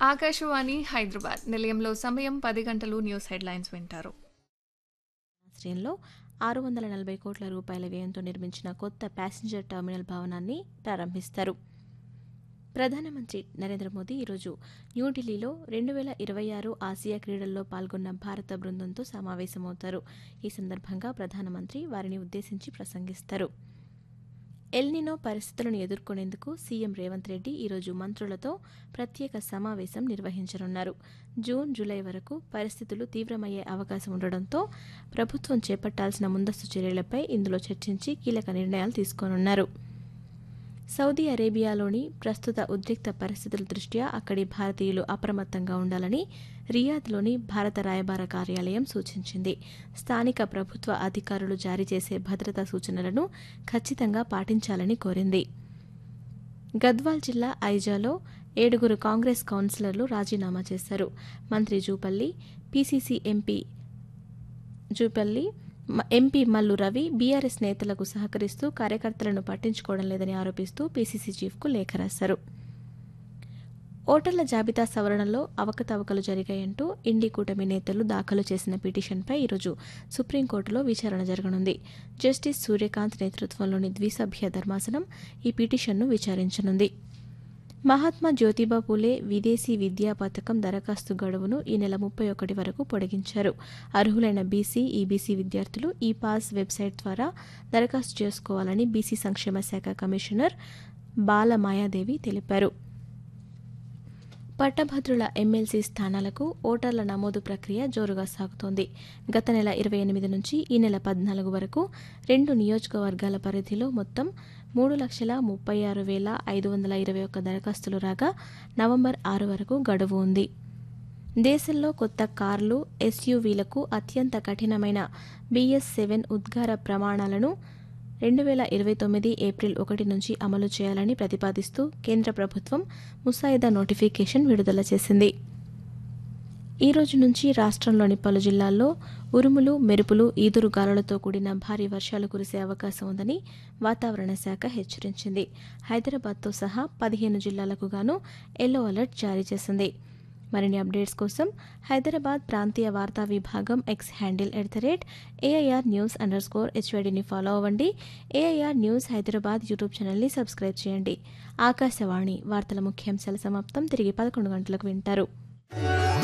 ఆకాశవాణి హైదరాబాద్ నిలయంలో సమయం పది గంటలు న్యూస్ హెడ్లైన్స్ వింటారు ఆశ్రయంలో ఆరు వందల నలభై కోట్ల రూపాయల వ్యయంతో నిర్మించిన కొత్త ప్యాసింజర్ టెర్మినల్ భవనాన్ని ప్రారంభిస్తారు ప్రధానమంత్రి నరేంద్ర మోదీ ఈరోజు న్యూఢిల్లీలో రెండు వేల ఇరవై ఆరు ఆసియా క్రీడల్లో పాల్గొన్న భారత బృందంతో సమావేశమవుతారు ఈ సందర్భంగా ప్రధానమంత్రి వారిని ఉద్దేశించి ప్రసంగిస్తారు ఎల్నినో పరిస్థితులను ఎదుర్కొనేందుకు సీఎం రేవంత్ రెడ్డి ఈరోజు మంత్రులతో ప్రత్యేక సమావేశం నిర్వహించనున్నారు జూన్ జూలై వరకు పరిస్థితులు తీవ్రమయ్యే అవకాశం ఉండడంతో ప్రభుత్వం చేపట్టాల్సిన ముందస్తు చర్యలపై ఇందులో చర్చించి కీలక నిర్ణయాలు తీసుకోనున్నారు సౌదీ అరేబియాలోని ప్రస్తుత ఉద్రిక్త పరిస్థితుల దృష్ట్యా అక్కడి భారతీయులు అప్రమత్తంగా ఉండాలని రియాద్లోని భారత రాయబార కార్యాలయం సూచించింది స్థానిక ప్రభుత్వ అధికారులు జారీ చేసే భద్రతా సూచనలను ఖచ్చితంగా పాటించాలని కోరింది గద్వాల్ జిల్లా ఐజాలో ఏడుగురు కాంగ్రెస్ కౌన్సిలర్లు రాజీనామా చేశారు మంత్రి జూపల్లి పీసీసీ ఎంపీ జూపల్లి మ- ఎంపీ మల్లు రవి బీఆర్ఎస్ నేతలకు సహకరిస్తూ కార్యకర్తలను పట్టించుకోవడం లేదని ఆరోపిస్తూ పీసీసీ చీఫ్కు లేఖ రాశారు ఓటర్ల జాబితా సవరణలో అవకతవకలు జరిగాయంటూ ఇండి కూటమి నేతలు దాఖలు చేసిన పిటిషన్పై ఈరోజు సుప్రీంకోర్టులో విచారణ జరగనుంది జస్టిస్ సూర్యకాంత్ నేతృత్వంలోని ద్విసభ్య ధర్మాసనం ఈ పిటిషన్ను విచారించనుంది మహాత్మా జ్యోతిబా పూలే విదేశీ విద్యా పథకం దరఖాస్తు గడువును ఈ నెల ముప్పై ఒకటి వరకు పొడిగించారు అర్హులైన బీసీ ఈబీసీ విద్యార్థులు ఈ పాస్ వెబ్సైట్ ద్వారా దరఖాస్తు చేసుకోవాలని బీసీ సంక్షేమ శాఖ కమిషనర్ బాల మాయాదేవి తెలిపారు పట్టభద్రుల ఎమ్మెల్సీ స్థానాలకు ఓటర్ల నమోదు ప్రక్రియ జోరుగా సాగుతోంది గత నెల ఇరవై ఎనిమిది నుంచి ఈ నెల పద్నాలుగు వరకు రెండు నియోజకవర్గాల పరిధిలో మొత్తం మూడు లక్షల ముప్పై ఆరు వేల ఐదు వందల ఇరవై ఒక్క దరఖాస్తులు రాగా నవంబర్ ఆరు వరకు గడువు ఉంది దేశంలో కొత్త కార్లు ఎస్యూవీలకు అత్యంత కఠినమైన బిఎస్ సెవెన్ ఉద్గార ప్రమాణాలను రెండు వేల ఇరవై తొమ్మిది ఏప్రిల్ ఒకటి నుంచి అమలు చేయాలని ప్రతిపాదిస్తూ కేంద్ర ప్రభుత్వం ముసాయిదా నోటిఫికేషన్ విడుదల చేసింది ఈ రోజు నుంచి రాష్ట్రంలోని పలు జిల్లాల్లో ఉరుములు మెరుపులు ఈదురు గాలులతో కూడిన భారీ వర్షాలు కురిసే అవకాశం ఉందని వాతావరణ శాఖ హెచ్చరించింది హైదరాబాద్తో సహా పదిహేను జిల్లాలకు గాను ఎల్లో అలర్ట్ జారీ చేసింది మరిన్ని అప్డేట్స్ కోసం హైదరాబాద్ ప్రాంతీయ వార్తా విభాగం X handle at the rate AIR news underscore హెచ్వైడిని ఫాలో అవ్వండి ఏఐఆర్ న్యూస్ హైదరాబాద్ యూట్యూబ్ ఛానల్ని సబ్స్క్రైబ్ చేయండి ఆకాశవాణి వార్తల ముఖ్యాంశాల సమాప్తం తిరిగి పదకొండు గంటలకు వింటారు